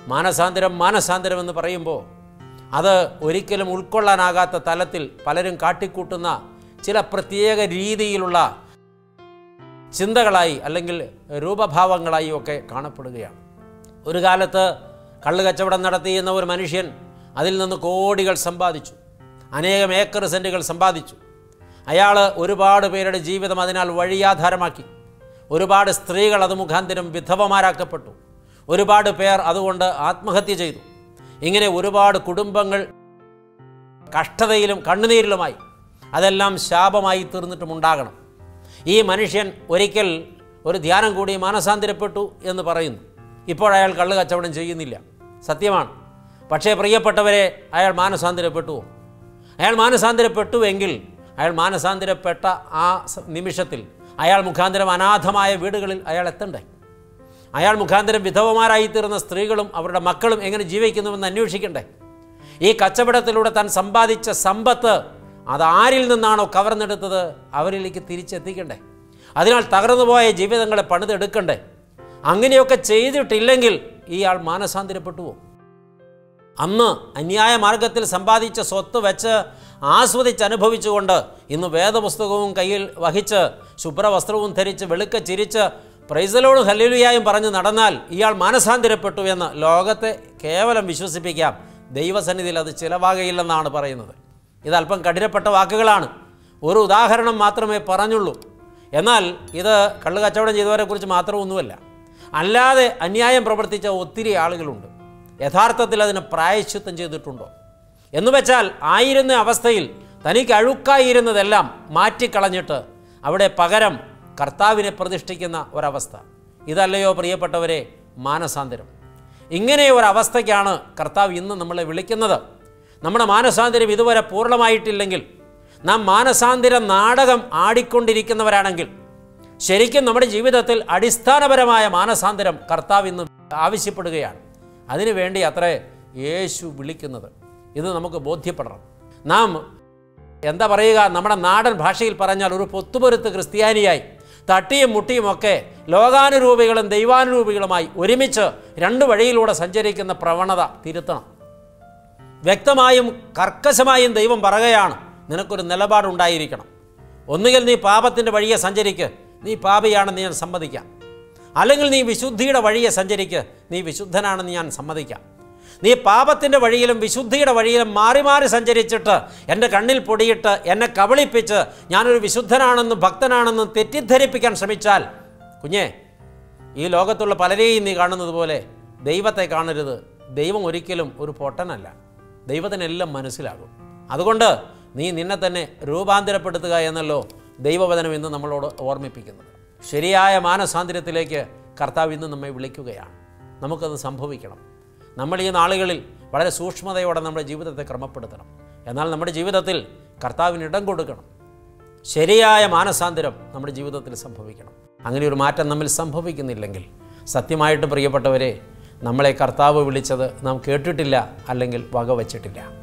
മാനസാന്തരം മാനസാന്തരം എന്ന് പറയുമ്പോൾ അത് ഒരിക്കലും ഉൾക്കൊള്ളാനാകാത്ത തലത്തിൽ പലരും കാട്ടിക്കൂട്ടുന്ന ചില പ്രത്യേക രീതിയിലുള്ള ചിന്തകളായി അല്ലെങ്കിൽ രൂപഭാവങ്ങളായി ഒക്കെ കാണപ്പെടുകയാണ് ഒരു കാലത്ത് കള്ള് കച്ചവടം നടത്തിയിരുന്ന ഒരു മനുഷ്യൻ അതിൽ നിന്ന് കോടികൾ സമ്പാദിച്ചു അനേകം ഏക്കർ സെൻറ്റുകൾ സമ്പാദിച്ചു അയാൾ ഒരുപാട് പേരുടെ ജീവിതം അതിനാൽ വഴിയാധാരമാക്കി ഒരുപാട് സ്ത്രീകൾ അത് മുഖാന്തരം വിധവമാരാക്കപ്പെട്ടു ഒരുപാട് പേർ അതുകൊണ്ട് ആത്മഹത്യ ചെയ്തു ഇങ്ങനെ ഒരുപാട് കുടുംബങ്ങൾ കഷ്ടതയിലും കണ്ണുനീരിലുമായി അതെല്ലാം ശാപമായി തീർന്നിട്ടുമുണ്ടാകണം ഈ മനുഷ്യൻ ഒരിക്കൽ ഒരു ധ്യാനം കൂടി മാനസാന്തരപ്പെട്ടു എന്ന് പറയുന്നു ഇപ്പോൾ അയാൾ കള്ള് കച്ചവടം ചെയ്യുന്നില്ല സത്യമാണ് പക്ഷേ പ്രിയപ്പെട്ടവരെ അയാൾ മാനസാന്തരപ്പെട്ടു അയാൾ മാനസാന്തരപ്പെട്ടുവെങ്കിൽ അയാൾ മാനസാന്തരപ്പെട്ട ആ സ- നിമിഷത്തിൽ അയാൾ മുഖാന്തരം അനാഥമായ വീടുകളിൽ അയാൾ എത്തണ്ടേ അയാൾ മുഖാന്തരം വിധവമാരായിത്തീർന്ന സ്ത്രീകളും അവരുടെ മക്കളും എങ്ങനെ ജീവിക്കുന്നുവെന്ന് അന്വേഷിക്കണ്ടേ ഈ കച്ചവടത്തിലൂടെ താൻ സമ്പാദിച്ച സമ്പത്ത് അത് ആരിൽ നിന്നാണോ കവർന്നെടുത്തത് അവരിലേക്ക് തിരിച്ചെത്തിക്കണ്ടേ അതിനാൽ തകർന്നുപോയ ജീവിതങ്ങളെ പണിതെടുക്കണ്ടേ അങ്ങനെയൊക്കെ ചെയ്തിട്ടില്ലെങ്കിൽ ഇയാൾ മാനസാന്തരപ്പെട്ടു പോകും അന്ന് അന്യായ മാർഗത്തിൽ സമ്പാദിച്ച സ്വത്ത് വെച്ച് ആസ്വദിച്ച് അനുഭവിച്ചുകൊണ്ട് ഇന്ന് വേദപുസ്തകവും കയ്യിൽ വഹിച്ച് ശുഭ്രവസ്ത്രവും ധരിച്ച് വെളുക്ക ചിരിച്ച് പ്രൈസലോടും ഹല്ലേലുയായും പറഞ്ഞ് നടന്നാൽ ഇയാൾ മാനസാന്തരപ്പെട്ടു എന്ന് ലോകത്തെ കേവലം വിശ്വസിപ്പിക്കാം ദൈവസന്നിധിയിൽ അത് ചിലവാകയില്ലെന്നാണ് പറയുന്നത് ഇത് അല്പം കഠിനപ്പെട്ട വാക്കുകളാണ് ഒരു ഉദാഹരണം മാത്രമേ പറഞ്ഞുള്ളൂ എന്നാൽ ഇത് കള്ളു കച്ചവടം ചെയ്തവരെക്കുറിച്ച് മാത്രമൊന്നുമല്ല അല്ലാതെ അന്യായം പ്രവർത്തിച്ച ഒത്തിരി ആളുകളുണ്ട് യഥാർത്ഥത്തിൽ അതിന് പ്രായശ്ചിത്തം ചെയ്തിട്ടുണ്ടോ എന്ന് വെച്ചാൽ ആയിരുന്ന അവസ്ഥയിൽ തനിക്ക് അഴുക്കായിരുന്നതെല്ലാം മാറ്റിക്കളഞ്ഞിട്ട് അവിടെ പകരം കർത്താവിനെ പ്രതിഷ്ഠിക്കുന്ന ഒരവസ്ഥ ഇതല്ലയോ പ്രിയപ്പെട്ടവരെ മാനസാന്തരം ഇങ്ങനെ ഒരവസ്ഥയ്ക്കാണ് കർത്താവ് ഇന്ന് നമ്മളെ വിളിക്കുന്നത് നമ്മുടെ മാനസാന്തരം ഇതുവരെ പൂർണ്ണമായിട്ടില്ലെങ്കിൽ നാം മാനസാന്തര നാടകം ആടിക്കൊണ്ടിരിക്കുന്നവരാണെങ്കിൽ ശരിക്കും നമ്മുടെ ജീവിതത്തിൽ അടിസ്ഥാനപരമായ മാനസാന്തരം കർത്താവ് ഇന്ന് ആവശ്യപ്പെടുകയാണ് അതിനു വേണ്ടി അത്രേ യേശു വിളിക്കുന്നത് ഇത് നമുക്ക് ബോധ്യപ്പെടണം നാം എന്താ പറയുക നമ്മുടെ നാടൻ ഭാഷയിൽ പറഞ്ഞാൽ ഒരു പൊത്തുപൊരുത്ത് ക്രിസ്ത്യാനിയായി തട്ടിയും മുട്ടിയും ഒക്കെ ലോകാനുരൂപികളും ദൈവാനുരൂപികളുമായി ഒരുമിച്ച് രണ്ട് വഴിയിലൂടെ സഞ്ചരിക്കുന്ന പ്രവണത തിരുത്തണം വ്യക്തമായും കർക്കശമായും ദൈവം പറയുകയാണ് നിനക്കൊരു നിലപാടുണ്ടായിരിക്കണം ഒന്നുകിൽ നീ പാപത്തിൻ്റെ വഴിയെ സഞ്ചരിക്ക് നീ പാപിയാണെന്ന് ഞാൻ സമ്മതിക്കാം അല്ലെങ്കിൽ നീ വിശുദ്ധിയുടെ വഴിയെ സഞ്ചരിക്ക് നീ വിശുദ്ധനാണെന്ന് ഞാൻ സമ്മതിക്കാം നീ പാപത്തിൻ്റെ വഴിയിലും വിശുദ്ധിയുടെ വഴിയിലും മാറി മാറി സഞ്ചരിച്ചിട്ട് എൻ്റെ കണ്ണിൽ പൊടിയിട്ട് എന്നെ കബളിപ്പിച്ച് ഞാനൊരു വിശുദ്ധനാണെന്നും ഭക്തനാണെന്നും തെറ്റിദ്ധരിപ്പിക്കാൻ ശ്രമിച്ചാൽ കുഞ്ഞേ ഈ ലോകത്തുള്ള പലരെയും നീ കാണുന്നത് പോലെ ദൈവത്തെ കാണരുത് ദൈവം ഒരിക്കലും ഒരു പൊട്ടനല്ല ദൈവത്തിനെല്ലാം മനസ്സിലാകും അതുകൊണ്ട് നീ നിന്നെ തന്നെ രൂപാന്തരപ്പെടുത്തുക എന്നല്ലോ ദൈവവചനം ഇന്ന് നമ്മളോട് ഓർമ്മിപ്പിക്കുന്നത് ശരിയായ മാനസാന്തരത്തിലേക്ക് കർത്താവ് ഇന്ന് നമ്മെ വിളിക്കുകയാണ് നമുക്കത് സംഭവിക്കണം നമ്മൾ ഈ നാളുകളിൽ വളരെ സൂക്ഷ്മതയോടെ നമ്മുടെ ജീവിതത്തെ ക്രമപ്പെടുത്തണം എന്നാൽ നമ്മുടെ ജീവിതത്തിൽ കർത്താവിന് ഇടം കൊടുക്കണം ശരിയായ മാനസാന്തരം നമ്മുടെ ജീവിതത്തിൽ സംഭവിക്കണം അങ്ങനെ ഒരു മാറ്റം നമ്മിൽ സംഭവിക്കുന്നില്ലെങ്കിൽ സത്യമായിട്ട് പ്രിയപ്പെട്ടവരെ നമ്മളെ കർത്താവ് വിളിച്ചത് നാം കേട്ടിട്ടില്ല അല്ലെങ്കിൽ വകവച്ചിട്ടില്ല